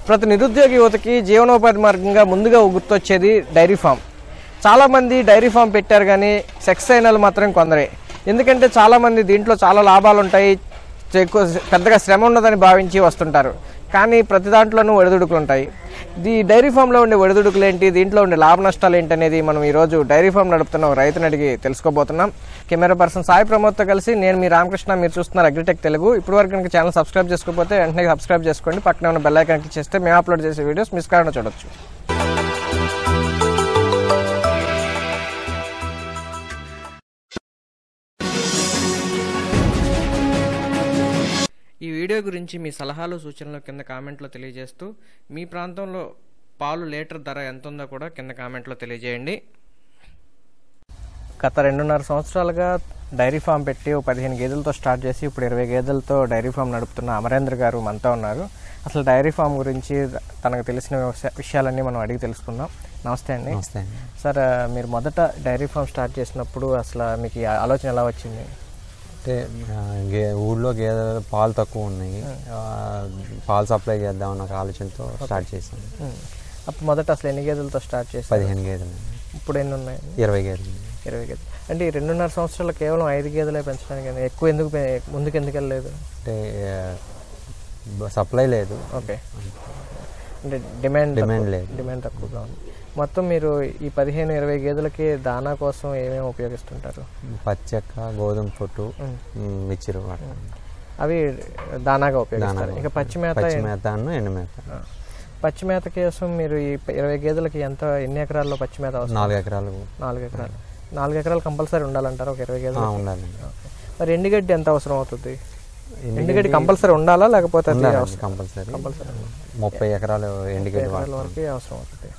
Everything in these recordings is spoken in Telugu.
ప్రతి నిరుద్యోగి యువతకి జీవనోపాధి మార్గంగా ముందుగా గుర్తొచ్చేది డైరీ ఫామ్ చాలామంది డైరీ ఫామ్ పెట్టారు కానీ సక్సెస్ అయిన వాళ్ళు మాత్రం కొందరే ఎందుకంటే చాలామంది దీంట్లో చాలా లాభాలు ఉంటాయి ఎక్కువ పెద్దగా శ్రమ ఉండదని భావించి వస్తుంటారు కానీ ప్రతి దాంట్లోనూ ఒడిదుడుకులు ఉంటాయి ఈ డైరీ ఫామ్లో ఉండే ఒడిదుడుకులు ఏంటి దీంట్లో ఉండే లాభ నష్టాలు ఏంటి అనేది మనం ఈరోజు డైరీ ఫామ్ నడుపుతున్న ఒక రైతుని అడిగి తెలుసుకోబోతున్నాం కెమెరా పర్సన్ సాయి ప్రమోద్తో కలిసి నేను మీ రామకృష్ణ మీరు చూస్తున్నారు అగ్రిటెక్ తెలుగు ఇప్పుడు వరకు కనుక ఛానల్ సబ్స్క్రైబ్ చేసుకోకపోతే వెంటనే సబ్స్క్రైబ్ చేసుకోండి పక్కనే ఉన్న బెల్ ఐకాన్ క్లిక్ చేస్తే మేము అప్లోడ్ చేసే వీడియోస్ మిస్ కాకుండా చూడొచ్చు ఈ వీడియో గురించి మీ సలహాలు సూచనలు కింద కామెంట్లో తెలియజేస్తూ మీ ప్రాంతంలో పాలు లీటర్ ధర ఎంత ఉందో కూడా కింద కామెంట్లో తెలియజేయండి గత రెండున్నర సంవత్సరాలుగా డైరీ ఫామ్ పెట్టి ఓ పదిహేను గేదెలతో స్టార్ట్ చేసి ఇప్పుడు ఇరవై గేదెలతో డైరీ ఫామ్ నడుపుతున్న అమరేంద్ర గారు మనతో ఉన్నారు అసలు డైరీ ఫామ్ గురించి తనకు తెలిసిన విష- విషయాలన్నీ మనం అడిగి తెలుసుకుందాం నమస్తే అండి నమస్తే అండి సార్ మీరు మొదట డైరీ ఫామ్ స్టార్ట్ చేసినప్పుడు అసలు మీకు ఈ ఆలోచన ఎలా వచ్చింది అంటే ఆ, గే ఊళ్ళో గేదెలు పాలు తక్కువ ఉన్నాయి ఆ, పాలు సప్లై చేద్దామన్న ఒక ఆలోచనతో స్టార్ట్ చేశాను ఉం. అప్పుడు మొదట అసలు ఎన్ని గేదెలతో స్టార్ట్ చేసి పదిహేను గేదెలు ఇప్పుడు ఎన్ని ఉన్నాయి ఇరవై గేదెలు ఇరవై గేదెలు అంటే ఈ రెండున్నర సంవత్సరాలు కేవలం ఐదు గేదెలే పెంచడానికి ఎక్కువ ఎందుకు పె- ముందుకు ఎందుకు వెళ్ళలేదు అంటే సప్లై లేదు ఓకే అంటే డిమాండ్ డిమాండ్ తక్కువ- లేదు. డిమాండ్ తక్కువగా ఉంది మొత్తం మీరు ఈ పదిహేను ఇరవై గేదెలకి దానా కోసం ఏమేమి ఉపయోగిస్తుంటారు పచ్చక్క గోధుమ పొట్టు ఉం. ఉం, మిక్చర్ వాడతాం. అవి దానాగా ఉపయోగిస్తారు దానాగా. ఇంకా పచ్చి మేత పచ్చి మేత అన్ను ఎండు మేత ఆ. పచ్చి మేత కోసం మీరు ఈ ప- ఇరవై గేదెలకి ఎంత ఎన్ని ఎకరాల్లో పచ్చి మేత అవసరం నాలుగు ఎకరాలు నాలుగు ఎకరాలు నాలుగు ఎకరాలు కంపల్సరీ ఉండాలంటారు ఒక ఇరవై ఆ, గేదెలు ఉండాలండి మరి ఎండుగడ్డి ఎంత అవసరం అవుతుంది ఎండుగడ్డి ఎండుగడ్డి కంపల్సరీ ఉండాలా లేకపోతే అది ఉండాలండి అవసరం కంపల్సరీ కంపల్సరీ ముప్పై ఎకరాలు ఎండుగడ్డి ఎకరాల వాడతాం వరకు అవసరం అవుతుంది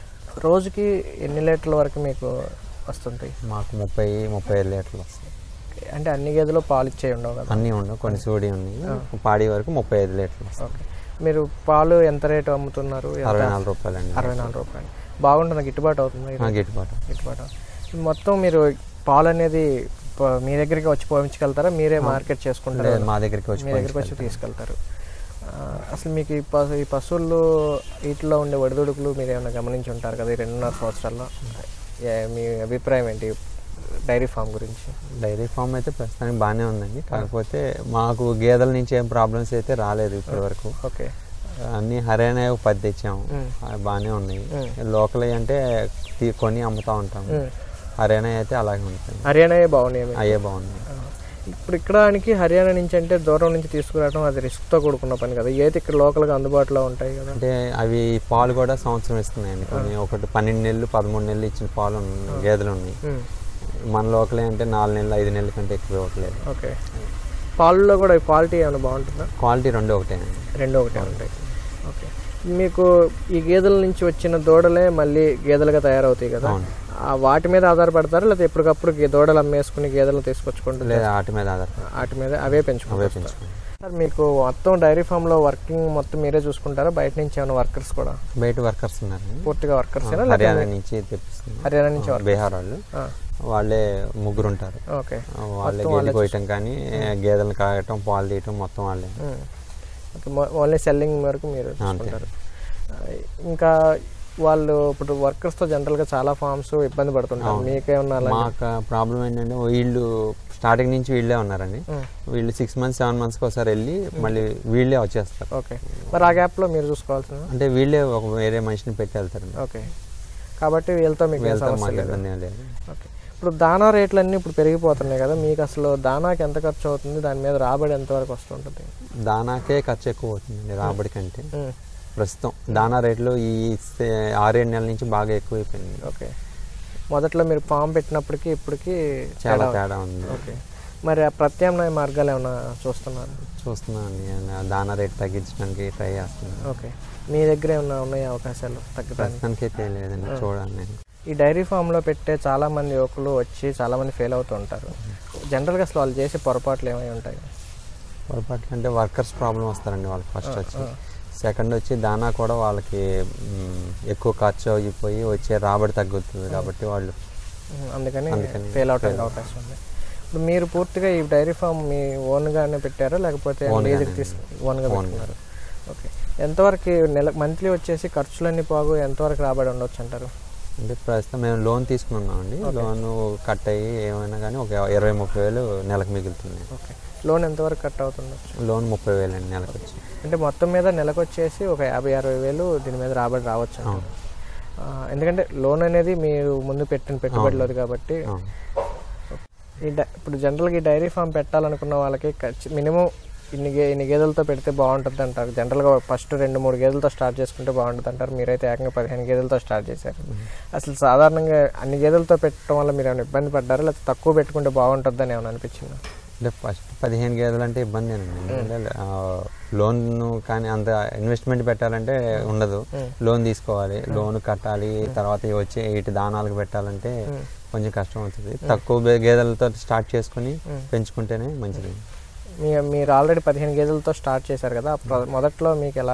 రోజుకి ఎన్ని లీటర్ల వరకు మీకు వస్తుంది మాకు ముప్పై ముప్పై ఐదు లీటర్లు వస్తాయి అంటే అన్ని గేదెలు పాలు ఇచ్చే ఉండవు కదా అన్నీ ఉండవు కొన్ని సూడి ఉన్నాయి పాడి వరకు ముప్పై ఐదు లీటర్లు వస్తాయి ఓకే మీరు పాలు ఎంత రేటు అమ్ముతున్నారు ఎంత? అరవై నాలుగు రూపాయలండి అరవై నాలుగు రూపాయలు బాగుంటుంది గిట్టుబాటు అవుతుంది ఆ, గిట్టుబాటు గిట్టుబాటు అవుతుంది. మొత్తం మీరు పాలు అనేది ప- మీ దగ్గరికి వచ్చి పోయించగలుగుతారా మీరే మార్కెట్ చేసుకుంటారా లేదు, మా దగ్గరికి వచ్చి మీ దగ్గరికి వచ్చి తీసుకెళ్తారు ఆ, అసలు మీకు ఈ పశు ఈ పశువులు వీటిలో ఉండే ఒడిదుడుకులు మీరు ఏమైనా గమనించి ఉంటారు కదా ఈ రెండున్నర సంవత్సరాల్లో ఏ- మీ అభిప్రాయం ఏంటి డైరీ ఫామ్ గురించి డైరీ ఫామ్ అయితే ప్రస్తుతానికి బాగానే ఉందండి కాకపోతే మాకు గేదెల నుంచి ఏం ప్రాబ్లమ్స్ అయితే రాలేదు ఇప్పటి వరకు ఓకే అన్ని హర్యానా ఒక పది తెచ్చాము మ్మ్. అవి బాగానే ఉన్నాయి మ్మ్. లోకల్ అంటే తీ- కొని అమ్ముతా ఉంటాము మ్మ్. హర్యానా అయితే అలాగే ఉంటాయి హర్యానాయే బాగున్నాయి మీకు. అయ్యే బాగున్నాయి ఆ, ఇప్పుడు ఇక్కడానికి హర్యానా నుంచి అంటే దూరం నుంచి తీసుకురావడం అది రిస్క్తో కూడుకున్న పని కదా ఏది ఇక్కడ లోకల్గా అందుబాటులో ఉంటాయి కదా అంటే అవి పాలు కూడా సంవత్సరం ఇస్తున్నాయండి కొన్ని ఒకటి పన్నెండు నెలలు పదమూడు నెలలు ఇచ్చిన పాలు ఉన్నాయి గేదెలు ఉన్నాయి మ్మ్. మన లోకలే అంటే నాలుగు నెలలు ఐదు నెలల కంటే ఎక్కువ ఇవ్వట్లేదు ఓకే పాలలో కూడా క్వాలిటీ ఏమైనా బాగుంటుందా క్వాలిటీ రెండు ఒకటే అండి రెండు ఒకటే ఉంటాయి ఓకే మీకు ఈ గేదెల నుంచి వచ్చిన దూడలే మళ్ళీ గేదెలుగా తయారవుతాయి కదా అవును. ఆ వాటి మీద ఆధారపడతారా లేకపోతే ఎప్పటికప్పుడు గే- దూడలు అమ్మేసుకుని గేదెలు తీసుకొచ్చుకుంటారు లేదా వాటి మీద ఆధారపడి వాటి మీద అవే పెంచుకుంటారు అవే పెంచుకుంటాం సార్ మీకు మొత్తం డైరీ ఫామ్లో వర్కింగ్ మొత్తం మీరే చూసుకుంటారా బయట నుంచి ఏమైనా వర్కర్స్ కూడా బయట వర్కర్స్ ఉన్నారండి పూర్తిగా వర్కర్స్ హర్యానా నుంచి తెప్పిస్తున్నారు హర్యానా నుంచి వర్క్ బీహార్ వాళ్ళు వాళ్ళే ముగ్గురు ఉంటారు ఓకే వాళ్ళే గేదె కోయటం కానీ గేదెలను కాయటం పాలు తీయటం మొత్తం వాళ్ళే ఉమ్. ఓకే ఓన్లీ సెల్లింగ్ వరకు మీరు చూసుకుంటారు ఆ, ఇంకా వాళ్ళు ఇప్పుడు వర్కర్స్తో జనరల్గా చాలా ఫార్మ్స్ ఇబ్బంది పడుతుంటారు మీకేమన్నా అలా మాకు ప్రాబ్లం ఏంటంటే వీళ్ళు స్టార్టింగ్ నుంచి వీళ్ళే ఉన్నారండి ఉమ్. వీళ్ళు సిక్స్ మంత్స్ సెవెన్ మంత్స్కి ఒకసారి వెళ్ళి మళ్ళీ వీళ్ళే వచ్చేస్తారు ఓకే మరి ఆ గ్యాప్లో మీరు చూసుకోవాల్సిన అంటే వీళ్ళే ఒక వేరే మనిషిని పెట్టి వెళ్తారండి ఓకే కాబట్టి వీళ్ళతో మీకు ఏం వెళ్తాం సమస్య మాకు లేదు ఇబ్బంది ఏం లేదు ఓకే ఇప్పుడు దానా రేట్లు అన్నీ ఇప్పుడు పెరిగిపోతున్నాయి కదా మీకు అసలు దానాకి ఎంత ఖర్చు అవుతుంది దాని మీద రాబడి ఎంతవరకు వస్తుంటుంది దానాకే ఖర్చు ఎక్కువ అవుతుందండి రాబడి కంటే ఉమ్. ప్రస్తుతం దానా రేట్లు ఈ సే- ఆరేడు నెలల నుంచి బాగా ఎక్కువైపోయింది ఓకే మొదట్లో మీరు ఫామ్ పెట్టినప్పటికి ఇప్పటికి చాలా తేడా ఉంది ఓకే మరి ఆ ప్రత్యామ్నాయ మార్గాలు ఏమైనా చూస్తున్నారు చూస్తున్నాను అండి దానా రేట్ తగ్గించడానికి ట్రై చేస్తున్నాను ఓకే మీ దగ్గర ఏమైనా ఉన్నాయి అవకాశాలు తగ్గడానికి ప్రస్తుతానికి అయితే ఏం లేదండి చూడాలి నేను ఈ డైరీ ఫామ్లో పెట్టే చాలా మంది యువకులు వచ్చి చాలా మంది ఫెయిల్ అవుతూ ఉంటారు జనరల్గా అసలు వాళ్ళు చేసే పొరపాట్లు ఏమై ఉంటాయి పొరపాట్లు అంటే వర్కర్స్ ప్రాబ్లం వస్తారండి వాళ్ళకి ఫస్ట్ వచ్చి సెకండ్ వచ్చి దానా కూడా వాళ్ళకి మ్, ఎక్కువ ఖర్చు అయిపోయి వచ్చే రాబడి తగ్గుతుంది కాబట్టి వాళ్ళు ఉమ్, అందుకని అందుకని ఫెయిల్ అవడానికి అవకాశం ఉంది ఇప్పుడు మీరు పూర్తిగా ఈ డైరీ ఫామ్ మీ ఓన్గానే పెట్టారా లేకపోతే లీజుకి తీసుకు ఓన్గా పెట్టుకున్నారు ఓకే ఎంతవరకు నెల మంత్లీ వచ్చేసి ఖర్చులన్నీ పోగు ఎంతవరకు రాబడి ఉండొచ్చు అంటారు అంటే ప్రస్తుతం మేము లోన్ తీసుకున్నామండి లోన్ కట్ అయ్యి ఏమైనా కానీ ఒక ఇరవై ముప్పై వేలు నెలకు మిగులుతుంది ఓకే లోన్ ఎంతవరకు కట్ అవుతుండొచ్చు లోన్ ముప్పై వేలు అండి నెలకు వచ్చి అంటే మొత్తం మీద నెలకు వచ్చేసి ఒక యాభై అరవై వేలు దీని మీద రాబడి రావచ్చు అంటారు. ఆ, ఎందుకంటే లోన్ అనేది మీరు ముందు పెట్టిన పెట్టుబడిలోది కాబట్టి అవును. ఈ డై- ఇప్పుడు జనరల్గా ఈ డైరీ ఫామ్ పెట్టాలనుకున్న వాళ్ళకి మినిమం ఇన్ని గే ఇన్ని గేదెలతో పెడితే బాగుంటుంది అంటారు జనరల్గా ఫస్ట్ రెండు మూడు గేదెలతో స్టార్ట్ చేసుకుంటే బాగుంటుంది అంటారు మీరైతే ఏకంగా పదిహేను గేదెలతో స్టార్ట్ చేశారు అసలు సాధారణంగా అన్ని గేదెలతో పెట్టడం వల్ల మీరు ఏమైనా ఇబ్బంది పడ్డారా లేకపోతే తక్కువ పెట్టుకుంటే బాగుంటుందని ఏమైనా అనిపించింది అంటే ఫస్ట్ పదిహేను గేదెలు అంటే ఇబ్బంది అండి ఎందుకంటే ఆ, లోన్ కానీ అంత ఇన్వెస్ట్మెంట్ పెట్టాలంటే ఉండదు లోన్ తీసుకోవాలి లోన్ కట్టాలి తర్వాత ఇవి వచ్చే వీటి దానాలకు పెట్టాలంటే కొంచెం కష్టం అవుతుంది తక్కువ బే- గేదెలతో స్టార్ట్ చేసుకుని పెంచుకుంటేనే మంచిది మీ మీరు ఆల్రెడీ పదిహేను గేదెలతో స్టార్ట్ చేశారు కదా అప్పుడు మొదట్లో మీకు ఎలా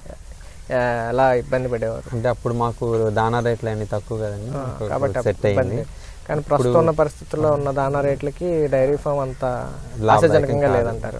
ఎలా ఇబ్బంది పడేవారు అంటే అప్పుడు మాకు దానా రేట్లు అన్ని తక్కువ కదండి కాబట్టి సెట్ అయ్యింది కానీ ప్రస్తుతం ఉన్న పరిస్థితుల్లో ఉన్న దానా రేట్లకి డైరీ ఫామ్ అంత లాభదాయకం ఆశాజనకంగా లేదంటారు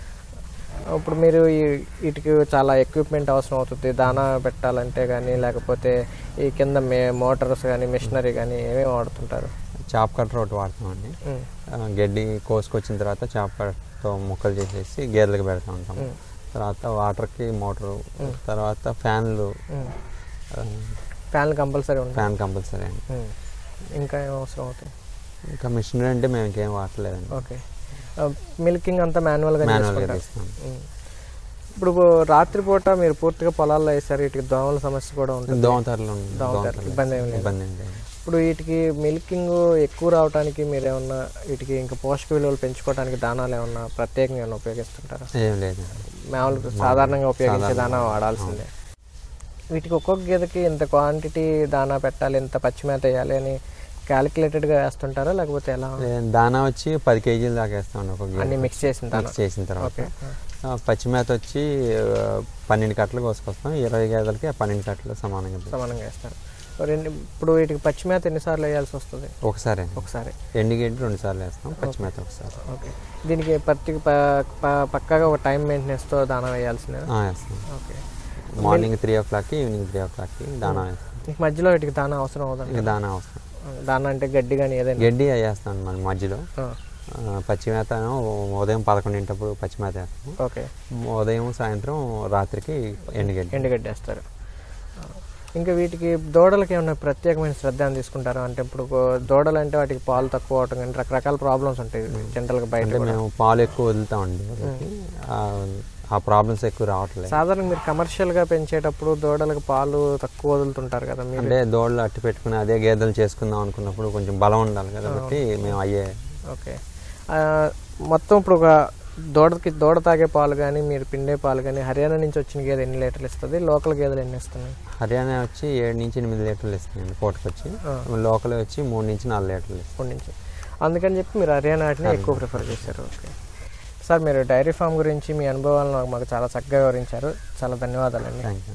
ఇప్పుడు మీరు ఈ- వీటికి చాలా ఎక్విప్మెంట్ అవసరం అవుతుంది దానా పెట్టాలంటే కానీ లేకపోతే ఈ కింద మే మోటార్స్ కానీ మిషనరీ కానీ ఏమేమి వాడుతుంటారు చాప్ కట్టర్ ఒకటి వాడతామండి ఉమ్, ఆ, గడ్డి కోసుకొచ్చిన తర్వాత చాప్ కట్టర్తో ముక్కలు చేసేసి గేదెలకు పెడతా ఉంటాం తర్వాత వాటర్కి మోటరు తర్వాత ఫ్యాన్లు ఉమ్. ఆ, ఫ్యాన్లు కంపల్సరీ ఉంటాయి ఫ్యాన్ కంపల్సరీ అండి ఉమ్. ఇంకా ఏం అవసరం అవుతాయి ఇంకా మిషనరీ అంటే మేము ఇంకేం వాడలేదండి ఓకే మిల్కింగ్ అంతా మాన్యువల్గా మాన్యువల్గా చేసుకుంటారు తీస్తాం ఉమ్. ఇప్పుడు రాత్రిపూట మీరు పూర్తిగా పొలాల్లో వేసారు వీటికి దోమల సమస్య కూడా ఉంటుంది దోమతరలు ఉంది. దోమతెరలు, దోమతెరలు ఇబ్బంది ఏం లేదు. ఇబ్బంది ఏం లేదు ఇప్పుడు వీటికి మిల్కింగ్ ఎక్కువ రావడానికి మీరు ఏమన్నా వీటికి ఇంకా పోషక విలువలు పెంచుకోవడానికి దానాలు ఏమన్నా ప్రత్యేకంగా ఏమన్నా ఉపయోగిస్తుంటారా ఏం లేదు మామూలుగా సాధారణంగా ఉపయోగించే దానా వాడాల్సిందే వీటికి ఒక్కొక్క గేదెకి ఇంత క్వాంటిటీ దానా పెట్టాలి ఇంత పచ్చిమేత వేయాలి అని క్యాలిక్యులేటెడ్గా వేస్తుంటారా లేకపోతే ఎలా ఏ, దానా వచ్చి పది కేజీలు దాకా వేస్తామండి ఒక గేదె. అన్ని మిక్స్ చేసిన దానా మిక్స్ చేసిన తర్వాత ఓకే ఆ, పచ్చిమేత వచ్చి ఆ, పన్నెండు కట్టలు కోసుకొస్తాం ఇరవై గేదెలకి ఆ పన్నెండు కట్టలు సమానంగా తీస్తాం. సమానంగా వేస్తారు రెండు ఇప్పుడు వీటికి పచ్చిమేత ఎన్నిసార్లు వేయాల్సి వస్తుంది ఒకసారి ఒకసారి ఎండుగడ్డి రెండు సార్లు వేస్తాం పచ్చిమేత ఒకసారి ఓకే దీనికి ప్రతి ప- ప- పక్కాగా ఒక టైం మెయింటెనెన్స్తో దానా వేయాల్సిందే ఆ, వేస్తాం ఓకే మార్నింగ్ త్రీ ఓ క్లాక్కి ఈవినింగ్ త్రీ ఓ క్లాక్కి దానా వేస్తాం ఇంక మధ్యలో వీటికి దానా అవసరం అవుతుంది ఇక దానా అవసరం దానా అంటే గడ్డి కానీ ఏదైనా గడ్డి వేస్తాం మన మధ్యలో ఆ, ఆ, పచ్చిమేత ఏమో ఉదయం పదకొండింటప్పుడు పచ్చిమేత వేస్తాం ఓకే ఉదయం సాయంత్రం రాత్రికి ఎండుగడ్డి ఎండుగడ్డి వేస్తారు ఆ, ఇంకా వీటికి దూడలకి ఏమైనా ప్రత్యేకమైన శ్రద్ధ అని తీసుకుంటారు అంటే ఇప్పుడు గో- దూడలు అంటే వాటికి పాలు తక్కువ అవటం కానీ రకరకాల ప్రాబ్లమ్స్ ఉంటాయి జనరల్గా బయట అంటే మేము పాలు ఎక్కువ వదులుతామండి వాళ్ళకి. ఆ- ఆ ప్రాబ్లమ్స్ ఎక్కువ రావట్లేదు సాధారణంగా మీరు కమర్షియల్గా పెంచేటప్పుడు దూడలకు పాలు తక్కువ వదులుతుంటారు కదా మీరు అంటే దోళ్ళు అట్టి పెట్టుకుని అదే గేదెలు చేసుకుందాం అనుకున్నప్పుడు కొంచెం బలం ఉండాలి కదా కాబట్టి మేము అయ్యే ఓకే ఆ, మొత్తం ఇప్పుడు ఒక దూడకి దూడ తాగే పాలు కానీ మీరు పిండే పాలు కానీ హర్యానా నుంచి వచ్చిన గేదె ఎన్ని లీటర్లు ఇస్తుంది లోకల్ గేదెలు ఎన్ని ఇస్తున్నాయి హర్యానా వచ్చి ఏడు నుంచి ఎనిమిది లీటర్లు ఇస్తాయండి పూటకి వచ్చి ఆ. లోకల్ వచ్చి మూడు నుంచి నాలుగు లీటర్లు ఇస్తాయి ఇప్పటి నుంచి అందుకని చెప్పి మీరు హర్యానా వాటిని ఎక్కువ ప్రిఫర్ చేశారు ఓకే సార్ మీరు డైరీ ఫామ్ గురించి మీ అనుభవాలను నాకు- మాకు చాలా చక్కగా వివరించారు చాలా ధన్యవాదాలండి థ్యాంక్ యూ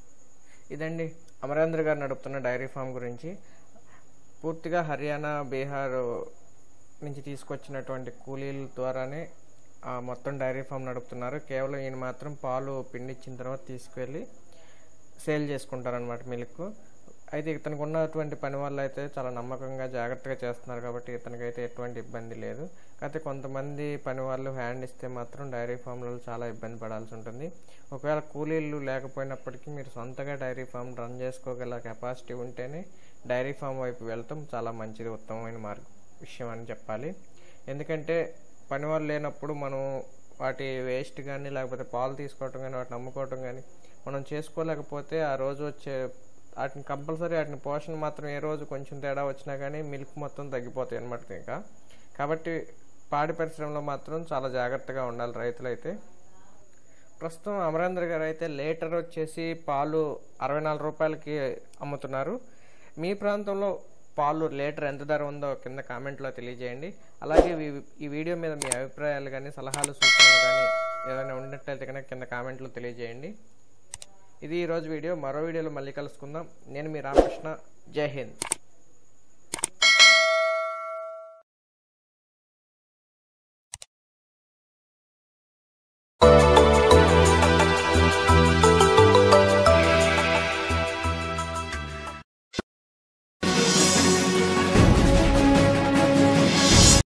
ఇదండి అమరేంద్ర గారు నడుపుతున్న డైరీ ఫామ్ గురించి పూర్తిగా హర్యానా బీహార్ నుంచి తీసుకొచ్చినటువంటి కూలీల ద్వారానే ఆ మొత్తం డైరీ ఫామ్ నడుపుతున్నారు కేవలం ఈయన మాత్రం పాలు పిండిచ్చిన తర్వాత తీసుకువెళ్ళి సేల్ చేసుకుంటారనమాట మిల్క్ అయితే ఇతనికి ఉన్నటువంటి పని వల్ల అయితే చాలా నమ్మకంగా జాగ్రత్తగా చేస్తున్నారు కాబట్టి ఇతనికైతే ఎటువంటి ఇబ్బంది లేదు కాకపోతే కొంతమంది పని వాళ్ళు హ్యాండ్ ఇస్తే మాత్రం డైరీ ఫామ్లలో చాలా ఇబ్బంది పడాల్సి ఉంటుంది ఒకవేళ కూలీలు లేకపోయినప్పటికీ మీరు సొంతగా డైరీ ఫామ్ రన్ చేసుకోగల కెపాసిటీ ఉంటేనే డైరీ ఫామ్ వైపు వెళ్తాం చాలా మంచిది ఉత్తమమైన మార్గ విషయం అని చెప్పాలి ఎందుకంటే పని వాళ్ళు లేనప్పుడు మనం వాటి వేస్ట్ కానీ లేకపోతే పాలు తీసుకోవటం కానీ వాటిని అమ్ముకోవటం కానీ మనం చేసుకోలేకపోతే ఆ రోజు వచ్చే వాటిని కంపల్సరీ వాటిని పోషణ మాత్రం ఏ రోజు కొంచెం తేడా వచ్చినా కానీ మిల్క్ మొత్తం తగ్గిపోతాయి అన్నమాట ఇంకా కాబట్టి పాడి పరిశ్రమలో మాత్రం చాలా జాగ్రత్తగా ఉండాలి రైతులైతే ప్రస్తుతం అమరేంద్ర గారు అయితే లీటర్ వచ్చేసి పాలు అరవై నాలుగు రూపాయలకి అమ్ముతున్నారు మీ ప్రాంతంలో పాలు లీటర్ ఎంత ధర ఉందో కింద కామెంట్లో తెలియజేయండి అలాగే ఈ- ఈ వీడియో మీద మీ అభిప్రాయాలు కానీ సలహాలు సూచనలు కానీ ఏదైనా ఉన్నట్లయితే కనుక కింద కామెంట్లో తెలియజేయండి ఇది ఈరోజు వీడియో మరో వీడియోలో మళ్ళీ కలుసుకుందాం నేను మీ రామకృష్ణ జై హింద్